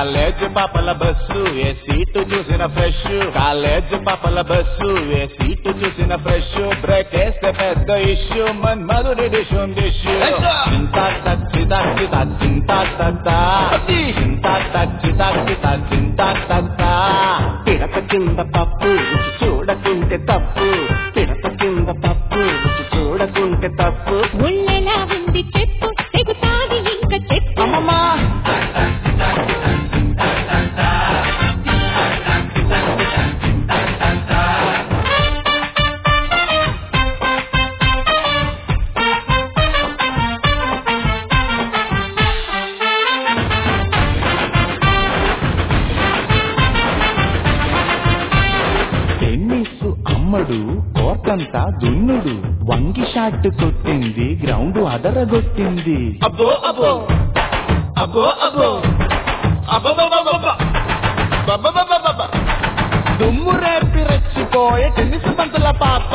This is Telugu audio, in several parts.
కాలేజ్ పాపల బస్సు ఏ సీటు చూసిన ఫ్రెష్ కాలేజ్ పాపల బస్సు ఏ సీటు చూసిన ఫ్రెష్ బ్రేక్ వేస్తే పెద్ద ఇష్యూ మన్ మధురి డిషు డిష్యూ చింత తచ్చి తచ్చి చింత తత్త చింత తచ్చి తచ్చి చింత తత్త పిడత కింద పప్పు రుచి చూడకుంటే తప్పు పిడత కింద పప్పు రుచి చూడకుంటే తప్పు ముళ్ళెలా ఉంది చెప్పు తెగుతాది ఇంక చెప్పు అమ్మమ్మా టెన్నిస్ అమ్మడు కోర్టంతా దున్నుడు వంగి షాట్ కొట్టింది గ్రౌండ్ అదరగొట్టింది అబ్బో అబ్బో అబ్బో అబ్బో అబ్బబ్బబ్బబ్బబ్బ. దుమ్ము రేపి రెచ్చిపోయే టెన్నిస్ బంతుల పాప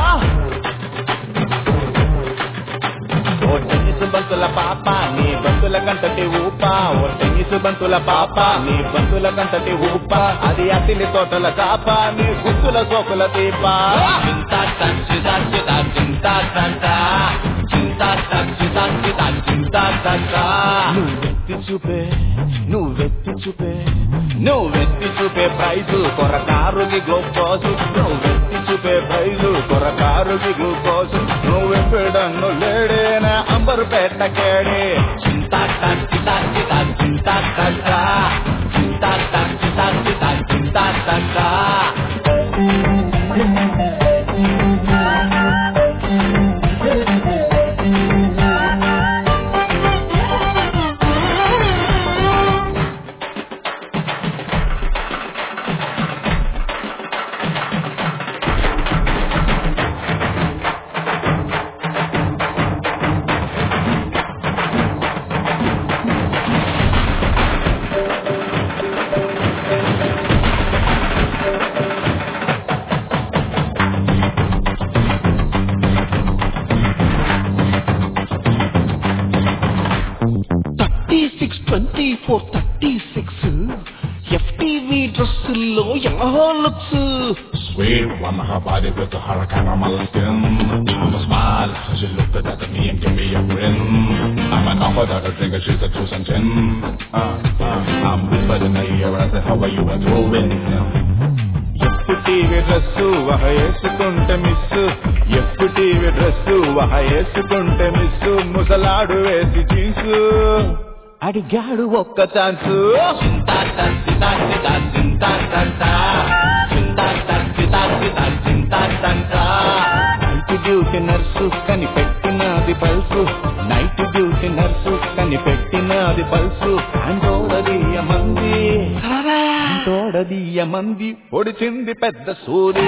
ఓ టెన్నిస్ బంతుల పాప నీ బంతుల కంతటి ఊప ఓ టెన్నిస్ బంతుల పాప నీ బంతుల కంతటి ఊప అది అతిలి తోటల కాప నీ గుత్తుల సోకుల దీప చింత టచ్చి టచ్చి చింత టంట చింత టచ్చి టచ్చి చింత టంట నువ్వెత్తి చూపే నువ్వెత్తి చూపే నువ్వెత్తి చూపే ప్రైజు కొరకారుకి గ్లూకోజు నువ్వెత్తి చూపే ప్రైజు కొరకారుకి గ్లూకోజు నువ్వెప్పుడన్ను లేడేనా అంబరు పెట్ట కేడే చింత టచ్చి టచ్చి చింత టంట చింత టచ్చి టచ్చి చింత టంట thirty six twenty four thirty six FTV డ్రెస్సుల్లో ఎలా looks Sweet one, her body with her caramel skin. I'm a smile, she looked at me and gave me a grin. I'm an offer that a drink, she's a juice and gin. Uh, uh, I'm whispered in her ear, I said, how are you and doing? ఎప్పు టీవీ డ్రెస్సు వహ వేసుకుంటే మిస్ ఎప్పు టీవీ డ్రెస్సు వహ వేసుకుంటే మిస్ ముసలాడు వేసి జీన్స్ అడిగాడు ఒక్క ఛాన్స్ నైట్ డ్యూటీ నర్సు కనిపెట్టినది పల్సు నైట్ డ్యూటీ నర్సు కనిపెట్టినది పల్సు అంటోడదీయ మంది తోడదీయ మంది పొడిచింది పెద్ద సూది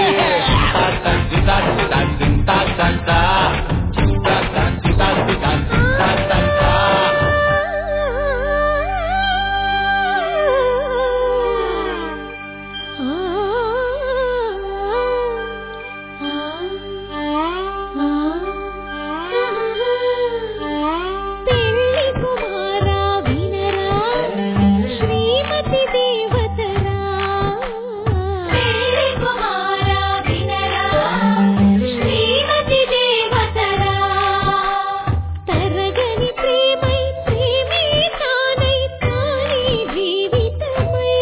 పెళ్లి కుమారా వినరా శ్రీమతి దేవతరా పెళ్లి కుమారా వినరా శ్రీమతి దేవతరా తరగని ప్రేమై ప్రేమే తానై తానే జీవితమై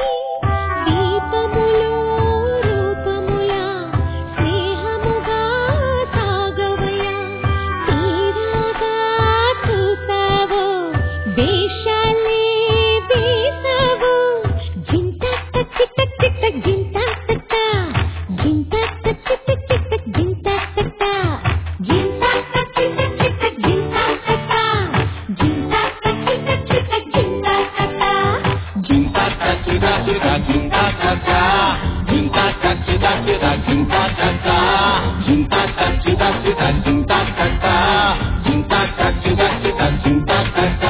దీపములో రూపములా స్నేహముగా సాగవయా తీరాగా చూసావో వేషాలే వేసావో జింత చిట్ట చిట్ట జింత తట్ట జింత చిట్ట చిట్ట జింత తట్ట జింత చిట్ట చిట్ట జింత తట్ట జింత చిట్ట చిట్ట జింత తట్ట జింత చచ్చిదా చిదా జింత చచ్చ జింత చచ్చిదా చిదా జింత చచ్చ జింత చచ్చిదా చిదా జింత చచ్చ జింత చచ్చిదా చిదా జింత చచ్చ